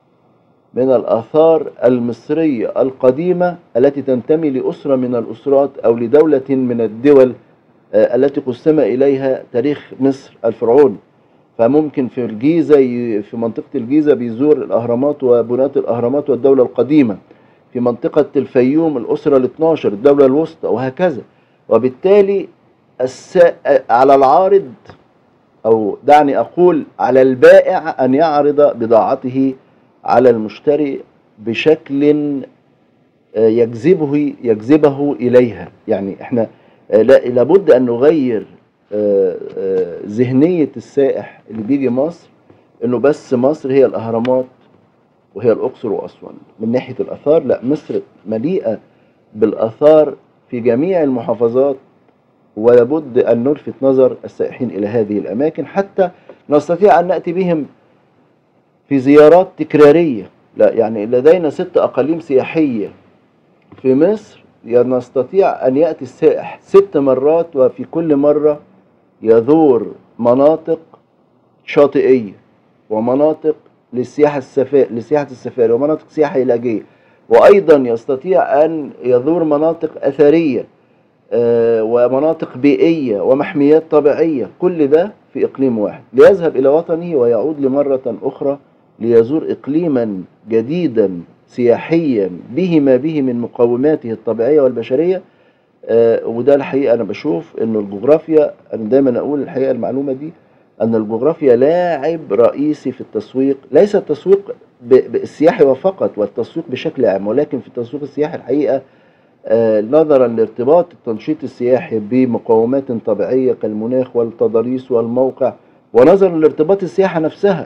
من الآثار المصرية القديمة التي تنتمي لأسرة من الأسرات أو لدولة من الدول آه، التي قسم إليها تاريخ مصر الفرعوني فممكن في الجيزة ي- في منطقة الجيزة بيزور الأهرامات وبنات الأهرامات والدولة القديمة في منطقة الفيوم الأسرة ال 12 الدولة الوسطى وهكذا وبالتالي السا... على العارض أو دعني أقول على البائع أن يعرض بضاعته على المشتري بشكل آه، يجذبه يجذبه إليها يعني احنا آه، لا- لابد أن نغير آه، آه، ذهنية السائح اللي بيجي مصر انه بس مصر هي الاهرامات وهي الاقصر واسوان من ناحيه الاثار لا مصر مليئه بالاثار في جميع المحافظات ولابد ان نلفت نظر السائحين الى هذه الاماكن حتى نستطيع ان ناتي بهم في زيارات تكراريه لا يعني لدينا ست اقاليم سياحيه في مصر نستطيع ان ياتي السائح ست مرات وفي كل مره يزور مناطق شاطئيه ومناطق للسياحه السفاري لسياحه السفاري ومناطق سياحه علاجيه وايضا يستطيع ان يزور مناطق اثريه آه، ومناطق بيئيه ومحميات طبيعيه كل ده في اقليم واحد ليذهب الى وطنه ويعود لمره اخرى ليزور اقليما جديدا سياحيا به ما به من مقوماته الطبيعيه والبشريه آه، وده الحقيقه انا بشوف انه الجغرافيا انا دايما اقول الحقيقه المعلومه دي ان الجغرافيا لاعب رئيسي في التسويق ليس التسويق ب- بالسياحي وفقط والتسويق بشكل عام ولكن في التسويق السياحي الحقيقه آه، نظرا لارتباط التنشيط السياحي بمقومات طبيعيه كالمناخ والتضاريس والموقع ونظرا لارتباط السياحه نفسها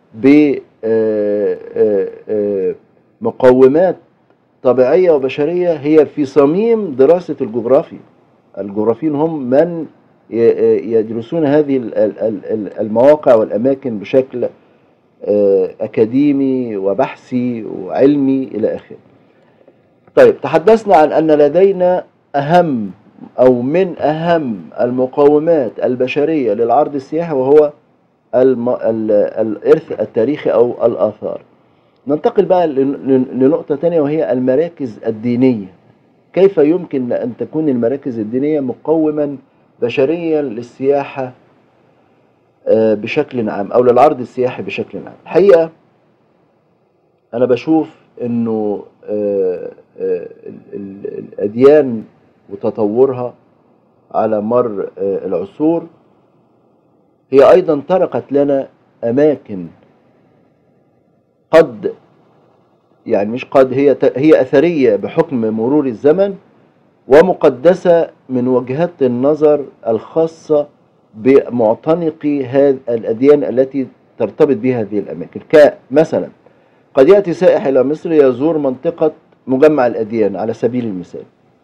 بمقومات طبيعيه وبشريه هي في صميم دراسه الجغرافيا الجغرافيين هم من ي- يدرسون هذه ال- ال- ال- المواقع والاماكن بشكل آه، اكاديمي وبحثي وعلمي الى اخره. طيب تحدثنا عن ان لدينا اهم او من اهم المقومات البشريه للعرض السياحي وهو الم... ال... الارث التاريخي او الاثار. ننتقل بقى لن- لن- لنقطه ثانيه وهي المراكز الدينيه. كيف يمكن ان تكون المراكز الدينيه مقوما بشريا للسياحه آه، بشكل عام او للعرض السياحي بشكل عام. الحقيقه انا بشوف انه آه، آه، ال- ال- الاديان وتطورها على مر آه، العصور هي ايضا تركت لنا اماكن قد يعني مش قد هي ت- هي اثريه بحكم مرور الزمن ومقدسه من وجهات النظر الخاصه بمعتنقي هذه الاديان التي ترتبط بها هذه الاماكن كمثلا قد ياتي سائح الى مصر يزور منطقه مجمع الاديان على سبيل المثال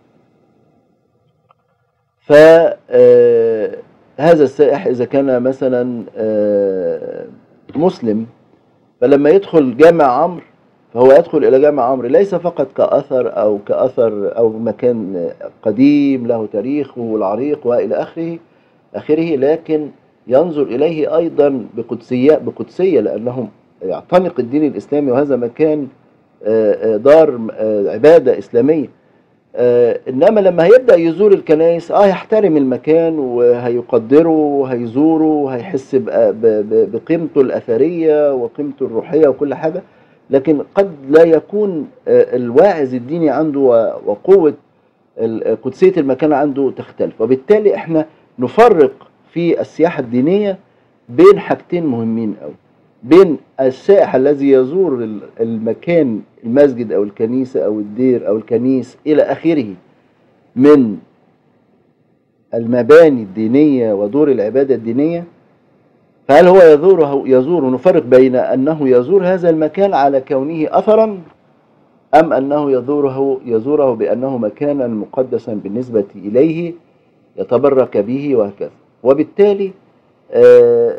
فهذا السائح اذا كان مثلا آه، مسلم فلما يدخل جامع عمرو فهو يدخل الى جامع عمرو ليس فقط كاثر او كاثر او مكان قديم له تاريخه العريق والى اخره اخره لكن ينظر اليه ايضا بقدسيه بقدسيه لانه يعتنق الدين الاسلامي وهذا مكان آه، آه، دار آه، عباده اسلاميه آه، انما لما هيبدا يزور الكنائس اه يحترم المكان وهيقدره وهيزوره وهيحس بقى- ب- ب- بقيمته الاثريه وقيمته الروحيه وكل حاجه لكن قد لا يكون آه، الواعظ الديني عنده و- وقوه ال- قدسيه المكان عنده تختلف وبالتالي احنا نفرق في السياحه الدينيه بين حاجتين مهمين قوي بين السائح الذي يزور ال- المكان المسجد او الكنيسه او الدير او الكنيس الى اخره من المباني الدينيه ودور العباده الدينيه فهل هو يزوره يزور نفرق بين انه يزور هذا المكان على كونه اثرا ام انه يزوره يزوره بانه مكانا مقدسا بالنسبه اليه يتبرك به وهكذا وبالتالي آه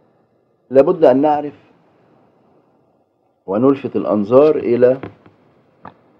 لابد أن نعرف ونلفت الأنظار إلى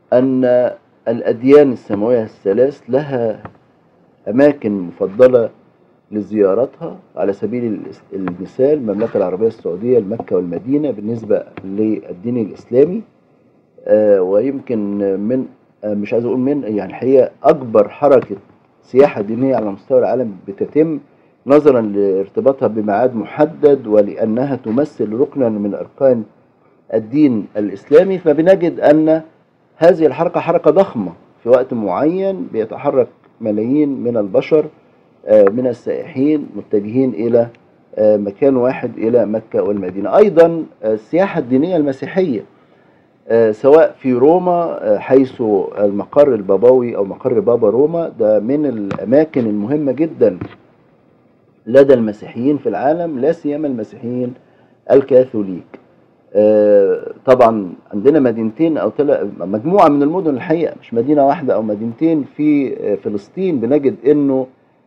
أن الأديان السماوية الثلاث لها أماكن مفضلة لزيارتها على سبيل المثال المملكة العربية السعودية مكة والمدينة بالنسبة للدين الإسلامي آه، ويمكن من آه، مش عايز أقول من يعني هي أكبر حركة سياحة دينية على مستوى العالم بتتم نظرا لارتباطها بميعاد محدد ولأنها تمثل ركنا من أركان الدين الإسلامي فبنجد أن هذه الحركة حركة ضخمة في وقت معين بيتحرك ملايين من البشر آه، من السائحين متجهين إلى آه، مكان واحد إلى مكة والمدينة أيضا آه، السياحة الدينية المسيحية آه، سواء في روما آه، حيث المقر البابوي أو مقر بابا روما ده من الأماكن المهمة جدا لدى المسيحيين في العالم لا سيما المسيحيين الكاثوليك آه، طبعا عندنا مدينتين او تل... مجموعه من المدن الحقيقه مش مدينه واحده او مدينتين في آه، فلسطين بنجد انه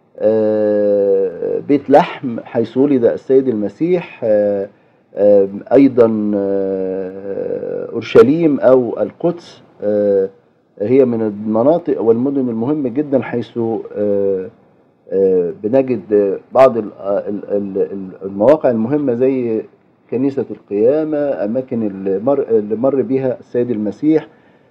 آه، بيت لحم حيث ولد السيد المسيح آه، آه، ايضا آه، اورشليم او القدس آه، هي من المناطق والمدن المهمه جدا حيث آه، آه، بنجد آه، بعض ال- ال- ال- المواقع المهمه زي كنيسة القيامة أماكن اللي مر, اللي مر بها السيد المسيح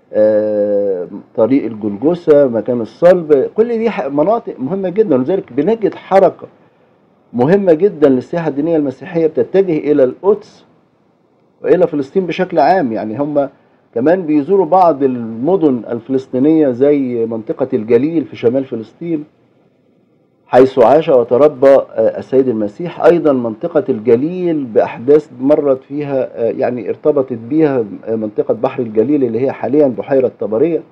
آه، طريق الجلجسة مكان الصلب كل دي ح- مناطق مهمة جدا ولذلك بنجد حركة مهمة جدا للسياحة الدينية المسيحية بتتجه إلى القدس وإلى فلسطين بشكل عام يعني هم كمان بيزوروا بعض المدن الفلسطينية زي منطقة الجليل في شمال فلسطين حيث عاش وتربى آه، السيد المسيح أيضا منطقة الجليل بأحداث مرت فيها آه، يعني ارتبطت بها آه، منطقة بحر الجليل اللي هي حاليا بحيرة طبرية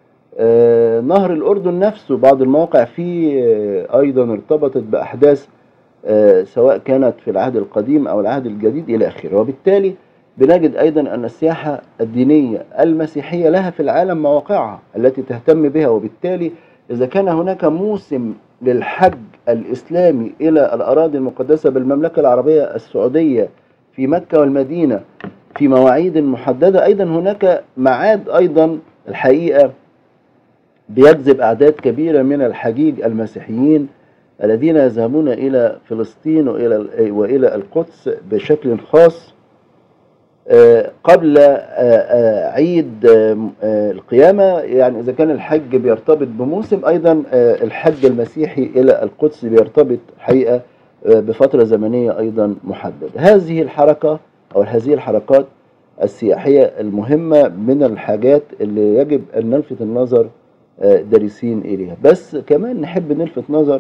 آه، نهر الأردن نفسه بعض المواقع فيه آه، أيضا ارتبطت بأحداث آه، سواء كانت في العهد القديم أو العهد الجديد إلى آخره وبالتالي بنجد أيضا أن السياحة الدينية المسيحية لها في العالم مواقعها التي تهتم بها وبالتالي إذا كان هناك موسم للحج الإسلامي إلى الأراضي المقدسة بالمملكة العربية السعودية في مكة والمدينة في مواعيد محددة أيضا هناك ميعاد أيضا الحقيقة بيجذب أعداد كبيرة من الحجيج المسيحيين الذين يذهبون إلى فلسطين وإلى وإلى القدس بشكل خاص آه، قبل آه، آه، عيد آه، آه، القيامة يعني إذا كان الحج بيرتبط بموسم أيضا آه، الحج المسيحي إلى القدس بيرتبط حقيقة آه، بفترة زمنية أيضا محددة هذه الحركة أو هذه الحركات السياحية المهمة من الحاجات اللي يجب أن نلفت النظر آه، دارسين إليها بس كمان نحب نلفت نظر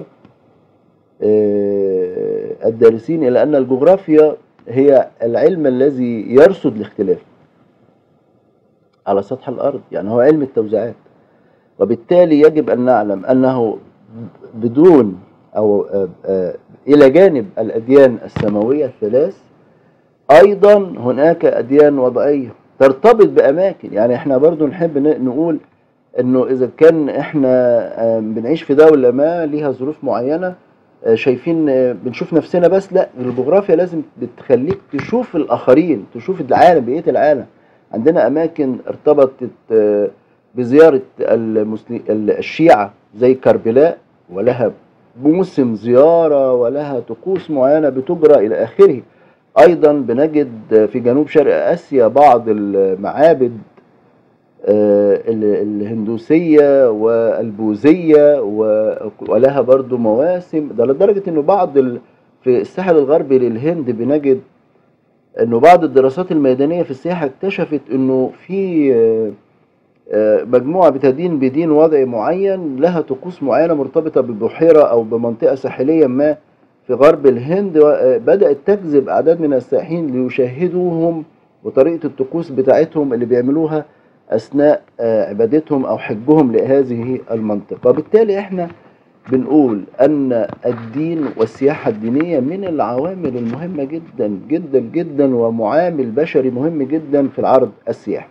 آه، الدارسين إلى أن الجغرافيا هي العلم الذي يرصد الاختلاف على سطح الأرض يعني هو علم التوزيعات وبالتالي يجب أن نعلم أنه بدون أو آه، آه، إلى جانب الأديان السماوية الثلاث أيضا هناك أديان وضعية ترتبط بأماكن يعني احنا برضو نحب ن- نقول انه اذا كان احنا آه، بنعيش في دولة ما ليها ظروف معينة آه، شايفين آه، بنشوف نفسنا بس لا الجغرافيا لازم بتخليك تشوف الاخرين تشوف العالم بقية العالم عندنا اماكن ارتبطت آه، بزيارة المسلم الشيعة زي كربلاء ولها موسم زيارة ولها طقوس معينة بتجرى إلى آخره أيضا بنجد في جنوب شرق آسيا بعض المعابد آه، ال- الهندوسية والبوذية و- ولها برضو مواسم ده لدرجة انه بعض ال... في الساحل الغربي للهند بنجد انه بعض الدراسات الميدانية في السياحة اكتشفت انه في آه، آه، مجموعة بتدين بدين وضعي معين لها طقوس معينة مرتبطة ببحيرة أو بمنطقة ساحلية ما في غرب الهند و- آه، بدأت تجذب أعداد من السائحين ليشاهدوهم وطريقة الطقوس بتاعتهم اللي بيعملوها أثناء آه، عبادتهم أو حجهم لهذه المنطقة وبالتالي إحنا بنقول أن الدين والسياحة الدينية من العوامل المهمة جدا جدا جدا ومعامل بشري مهم جدا في العرض السياحي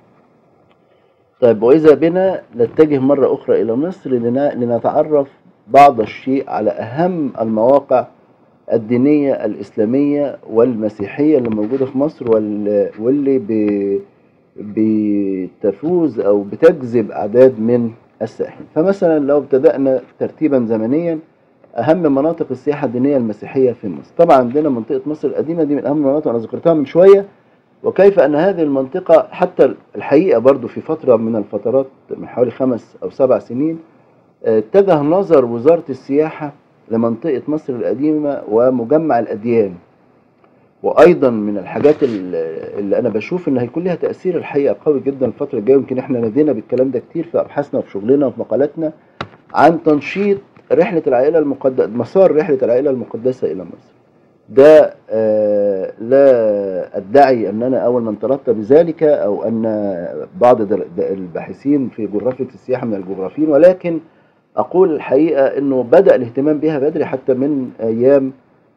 طيب وإذا بنا نتجه مرة أخرى إلى مصر لنا- لنتعرف بعض الشيء على أهم المواقع الدينية الإسلامية والمسيحية اللي موجودة في مصر وال- واللي ب- بتفوز او بتجذب اعداد من السائحين فمثلا لو ابتدأنا ترتيبا زمنيا اهم مناطق السياحه الدينيه المسيحيه في مصر طبعا عندنا منطقه مصر القديمه دي من اهم المناطق انا ذكرتها من شويه وكيف ان هذه المنطقه حتى الحقيقه برضو في فتره من الفترات من حوالي خمس او سبع سنين آه، اتجه نظر وزاره السياحه لمنطقه مصر القديمه ومجمع الاديان وايضا من الحاجات ال- اللي انا بشوف ان هيكون لها تاثير الحقيقه قوي جدا الفتره الجايه يمكن احنا نادينا بالكلام ده كتير في ابحاثنا وفي شغلنا وفي مقالاتنا عن تنشيط رحله العائله المقدسه مسار رحله العائله المقدسه الى مصر ده آه، لا ادعي ان انا اول من طلبت بذلك او ان بعض در- د- الباحثين في جغرافيه السياحه من الجغرافيين ولكن اقول الحقيقه انه بدا الاهتمام بها بدري حتى من ايام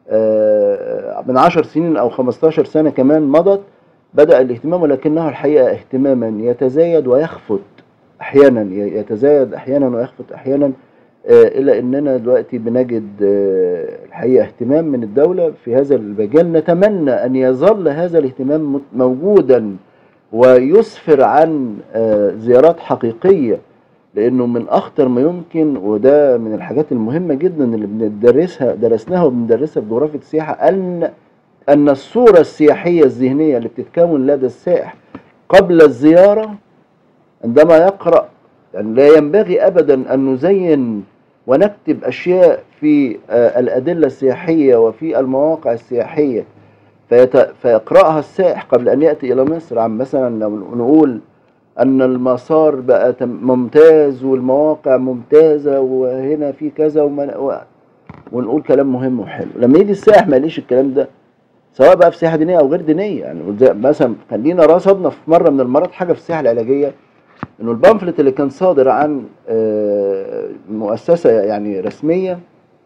آه، من 10 سنين او 15 سنه كمان مضت بدا الاهتمام ولكنه الحقيقه اهتماما يتزايد ويخفت احيانا ي- يتزايد احيانا ويخفت احيانا آه، الى اننا دلوقتي بنجد آه، الحقيقه اهتمام من الدوله في هذا المجال نتمنى ان يظل هذا الاهتمام مت- موجودا ويسفر عن آه، زيارات حقيقيه لانه من اخطر ما يمكن وده من الحاجات المهمه جدا اللي بندرسها درسناها وبندرسها في جغرافيا السياحه ان ان الصوره السياحيه الذهنيه اللي بتتكون لدى السائح قبل الزياره عندما يقرا يعني لا ينبغي ابدا ان نزين ونكتب اشياء في آه، الادله السياحيه وفي المواقع السياحيه فيت... فيقراها السائح قبل ان ياتي الى مصر عن مثلا لو نقول ان المسار بقى تم- ممتاز والمواقع ممتازه وهنا في كذا ومن... و... ونقول كلام مهم وحلو لما يجي السائح ما يلاقيش الكلام ده سواء بقى في سياحه دينيه او غير دينيه يعني زي- مثلا كان لينا رصدنا في مره من المرات حاجه في السياحه العلاجيه انه البامفلت اللي كان صادر عن آه، مؤسسه يعني رسميه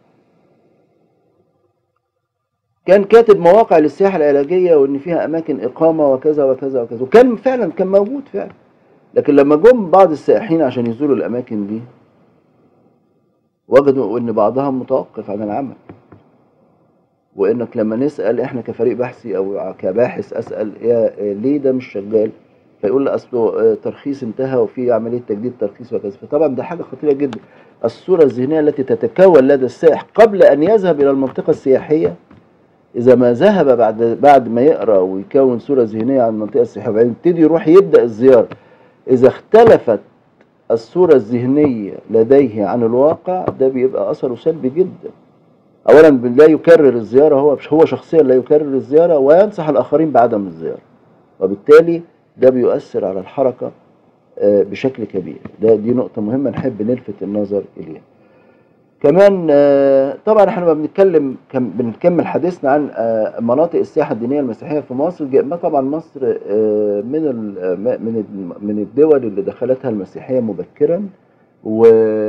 كان كاتب مواقع للسياحه العلاجيه وان فيها اماكن اقامه وكذا وكذا وكذا وكان فعلا كان موجود فعلا لكن لما جم بعض السائحين عشان يزوروا الاماكن دي وجدوا ان بعضها متوقف عن العمل وانك لما نسال احنا كفريق بحثي او كباحث اسال يا ليه ده مش شغال فيقول لي اصله آه، ترخيص انتهى وفي عمليه تجديد ترخيص وكذا فطبعا ده حاجه خطيره جدا الصوره الذهنيه التي تتكون لدى السائح قبل ان يذهب الى المنطقه السياحيه اذا ما ذهب بعد بعد ما يقرا ويكون صوره ذهنيه عن المنطقه السياحيه وبعدين يبتدي يروح يبدا الزياره اذا اختلفت الصوره الذهنيه لديه عن الواقع ده بيبقى اثره سلبي جدا اولا لا يكرر الزياره هو هو شخصيا لا يكرر الزياره وينصح الاخرين بعدم الزياره وبالتالي ده بيؤثر على الحركه آه، بشكل كبير ده دي نقطه مهمه نحب نلفت النظر اليها كمان آه، طبعا احنا لما بنتكلم كم- بنكمل حديثنا عن آه، مناطق السياحه الدينيه المسيحيه في مصر جا- ما طبعا مصر آه، من ال- آه، من ال- من الدول اللي دخلتها المسيحيه مبكرا و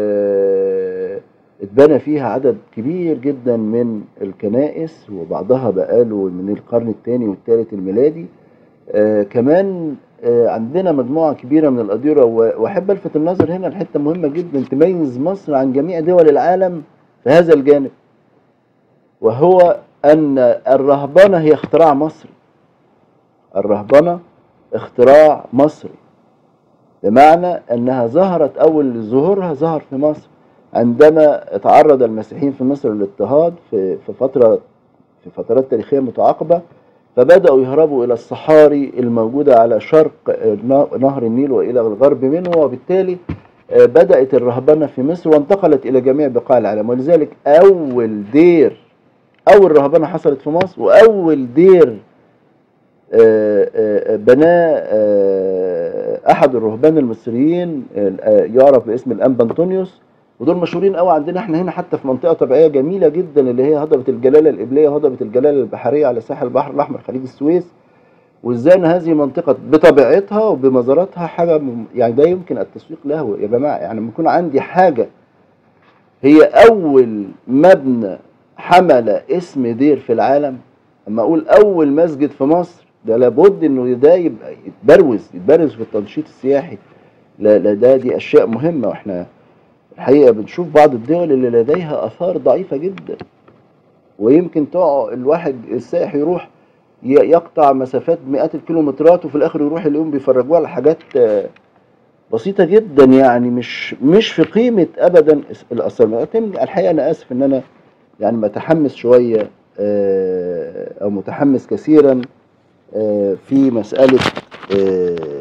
اتبنى فيها عدد كبير جدا من الكنائس وبعضها بقاله من القرن الثاني والثالث الميلادي آه كمان آه عندنا مجموعة كبيرة من الأديرة و- وأحب ألفت النظر هنا لحتة مهمة جدا تميز مصر عن جميع دول العالم في هذا الجانب وهو أن الرهبنة هي اختراع مصري الرهبنة اختراع مصري بمعنى أنها ظهرت أول ظهورها ظهر في مصر عندما تعرض المسيحيين في مصر للاضطهاد في في فترة في فترات تاريخية متعاقبة فبدأوا يهربوا إلى الصحاري الموجودة على شرق نهر النيل وإلى الغرب منه وبالتالي آه، بدأت الرهبنة في مصر وانتقلت إلى جميع بقاع العالم ولذلك أول دير أول رهبنة حصلت في مصر وأول دير آه، آه، بناه آه، أحد الرهبان المصريين آه، يعرف باسم الأنبا أنطونيوس ودول مشهورين قوي عندنا احنا هنا حتى في منطقه طبيعيه جميله جدا اللي هي هضبه الجلاله القبليه وهضبه الجلاله البحريه على ساحل البحر الاحمر خليج السويس وازاي ان هذه منطقه بطبيعتها وبمزاراتها حاجه م- يعني ده يمكن التسويق له يا جماعه يعني لما يكون عندي حاجه هي اول مبنى حمل اسم دير في العالم اما اقول اول مسجد في مصر ده لابد انه ده يبقى يتبروز يتبرز في التنشيط السياحي لا لا ده دي اشياء مهمه واحنا الحقيقه بنشوف بعض الدول اللي لديها اثار ضعيفه جدا ويمكن تقع الواحد السائح يروح ي- يقطع مسافات مئات الكيلومترات وفي الاخر يروح اليوم بيفرجوه على حاجات آه، بسيطه جدا يعني مش مش في قيمه ابدا الاثار الحقيقه انا اسف ان انا يعني متحمس شويه آه، او متحمس كثيرا آه، في مساله آه،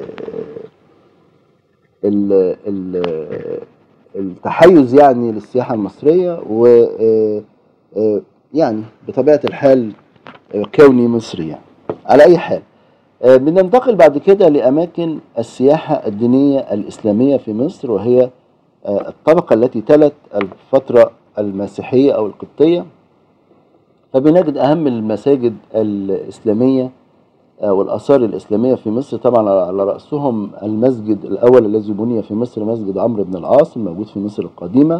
ال- ال- التحيز يعني للسياحه المصريه و آه، آه، يعني بطبيعه الحال آه، كوني مصري يعني على اي حال آه، بننتقل بعد كده لاماكن السياحه الدينيه الاسلاميه في مصر وهي آه، الطبقه التي تلت الفتره المسيحيه او القبطيه فبنجد اهم المساجد الاسلاميه آه، والآثار الإسلامية في مصر طبعا على رأسهم المسجد الأول الذي بني في مصر مسجد عمرو بن العاص الموجود في مصر القديمة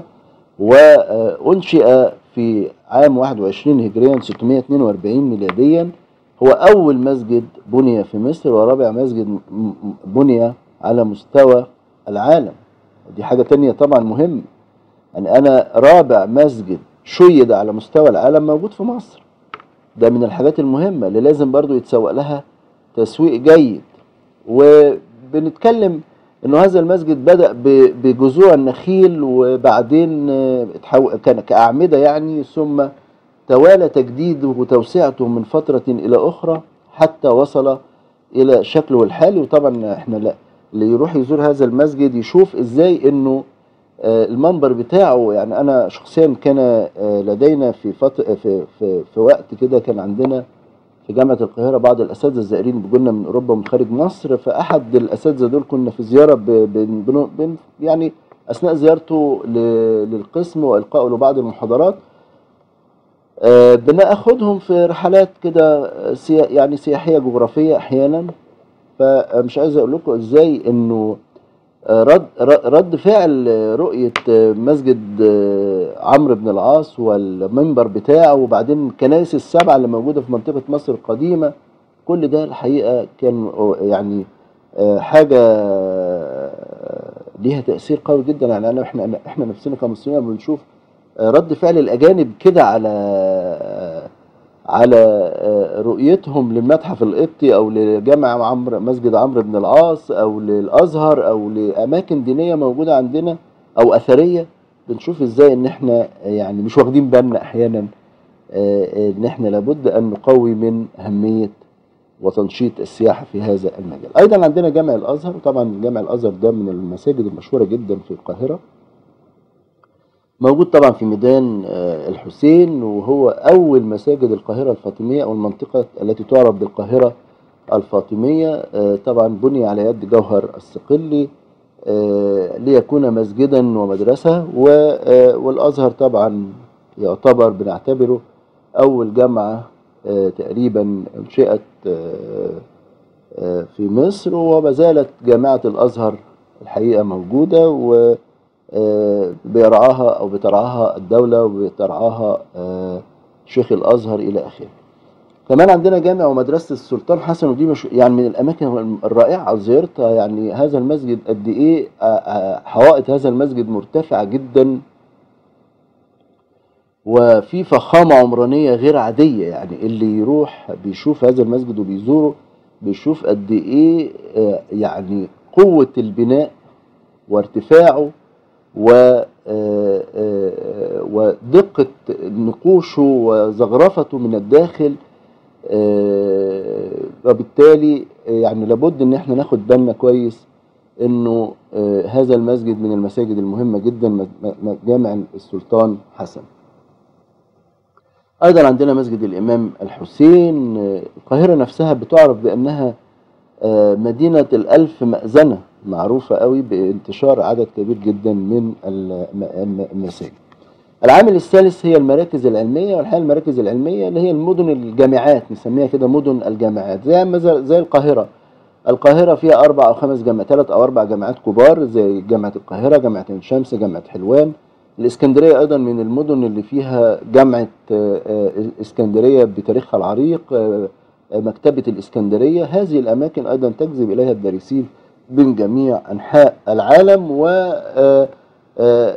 وأنشئ في عام 21 هجريا 642 ميلاديا هو أول مسجد بني في مصر ورابع مسجد م- م- بني على مستوى العالم دي حاجة تانية طبعا مهم يعني أنا رابع مسجد شيد على مستوى العالم موجود في مصر ده من الحاجات المهمة اللي لازم برضو يتسوق لها تسويق جيد وبنتكلم انه هذا المسجد بدأ ب- بجذوع النخيل وبعدين آه، اتحو- كان كأعمدة يعني ثم توالى تجديده وتوسعته من فترة إلى أخرى حتى وصل إلى شكله الحالي وطبعا احنا لا اللي يروح يزور هذا المسجد يشوف ازاي انه آه، المنبر بتاعه يعني انا شخصيا كان آه، لدينا في فط... في في في وقت كده كان عندنا في جامعه القاهره بعض الاساتذه الزائرين بيجوا من اوروبا ومن خارج مصر فاحد الاساتذه دول كنا في زياره ب... ب... بن... بن... يعني اثناء زيارته ل... للقسم والقائه لبعض المحاضرات آه، بناخدهم في رحلات كده آه، سيا... يعني سياحيه جغرافيه احيانا فمش عايز اقول لكم ازاي انه رد رد فعل رؤية مسجد عمرو بن العاص والمنبر بتاعه وبعدين الكنائس السبعة اللي موجودة في منطقة مصر القديمة كل ده الحقيقة كان يعني حاجة ليها تأثير قوي جدا يعني أنا إحنا إحنا نفسنا كمصريين لما بنشوف رد فعل الأجانب كده على على رؤيتهم للمتحف القبطي او لجامع عمرو مسجد عمرو بن العاص او للازهر او لاماكن دينيه موجوده عندنا او اثريه بنشوف ازاي ان احنا يعني مش واخدين بالنا احيانا ان احنا لابد ان نقوي من اهميه وتنشيط السياحه في هذا المجال. ايضا عندنا جامع الازهر وطبعا جامع الازهر ده من المساجد المشهوره جدا في القاهره. موجود طبعا في ميدان الحسين وهو أول مساجد القاهرة الفاطمية أو المنطقة التي تعرف بالقاهرة الفاطمية طبعا بني على يد جوهر الصقلي ليكون مسجدا ومدرسة والأزهر طبعا يعتبر بنعتبره أول جامعة تقريبا انشئت في مصر وما زالت جامعة الأزهر الحقيقة موجودة و بيرعاها او بترعاها الدوله وبترعاها شيخ الازهر الى اخره. كمان عندنا جامع ومدرسه السلطان حسن ودي مش يعني من الاماكن الرائعه زيارتها يعني هذا المسجد قد ايه حوائط هذا المسجد مرتفعه جدا وفي فخامه عمرانيه غير عاديه يعني اللي يروح بيشوف هذا المسجد وبيزوره بيشوف قد ايه يعني قوه البناء وارتفاعه و ودقة نقوشه وزخرفته من الداخل وبالتالي يعني لابد ان احنا ناخد بالنا كويس انه هذا المسجد من المساجد المهمة جدا جامع السلطان حسن ايضا عندنا مسجد الامام الحسين القاهرة نفسها بتعرف بانها مدينة الالف مأذنة معروفة قوي بانتشار عدد كبير جدا من المساجد العامل الثالث هي المراكز العلمية والحقيقة المراكز العلمية اللي هي المدن الجامعات نسميها كده مدن الجامعات زي زي القاهرة القاهرة فيها أربع أو خمس جامعات ثلاث أو أربع جامعات كبار زي جامعة القاهرة جامعة عين شمس جامعة حلوان الإسكندرية أيضا من المدن اللي فيها جامعة إسكندرية بتاريخها العريق مكتبة الإسكندرية هذه الأماكن أيضا تجذب إليها الدارسين من جميع انحاء العالم و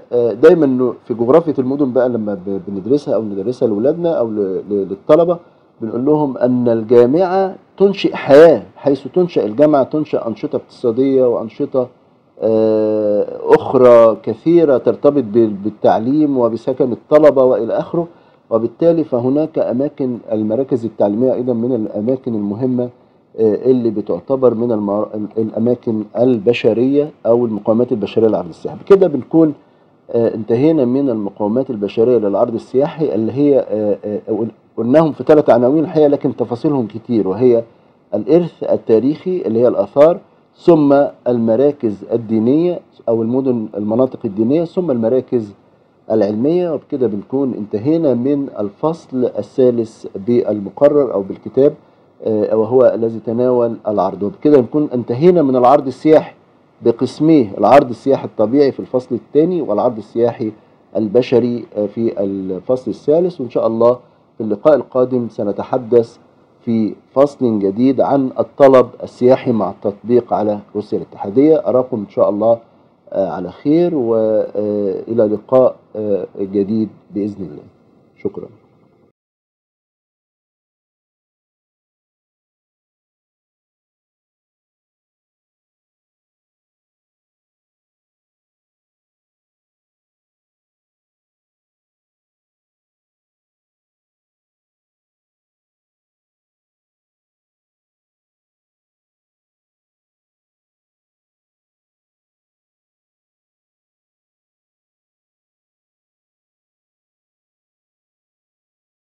دايما في جغرافيه المدن بقى لما بندرسها او ندرسها لاولادنا او للطلبه بنقول لهم أن الجامعة تنشئ حياة حيث تنشأ الجامعة تنشأ أنشطة اقتصادية وأنشطة آه، أخرى كثيرة ترتبط بال- بالتعليم وبسكن الطلبة وإلى آخره وبالتالي فهناك أماكن المراكز التعليمية أيضا من الأماكن المهمة آه، اللي بتعتبر من المر... الأماكن البشرية أو المقومات البشرية للعرض السياحي بكده بنكون آه، انتهينا من المقومات البشرية للعرض السياحي اللي هي آه، آه، قلناهم في ثلاث عناوين الحقيقة لكن تفاصيلهم كتير وهي الإرث التاريخي اللي هي الآثار ثم المراكز الدينية أو المدن المناطق الدينية ثم المراكز العلمية وبكده بنكون انتهينا من الفصل الثالث بالمقرر أو بالكتاب آه، وهو الذي تناول العرض وبكده نكون انتهينا من العرض السياحي بقسميه العرض السياحي الطبيعي في الفصل الثاني والعرض السياحي البشري آه، في الفصل الثالث وإن شاء الله في اللقاء القادم سنتحدث في فصل جديد عن الطلب السياحي مع التطبيق على روسيا الاتحادية أراكم إن شاء الله آه، على خير وإلى لقاء آه، جديد بإذن الله شكرا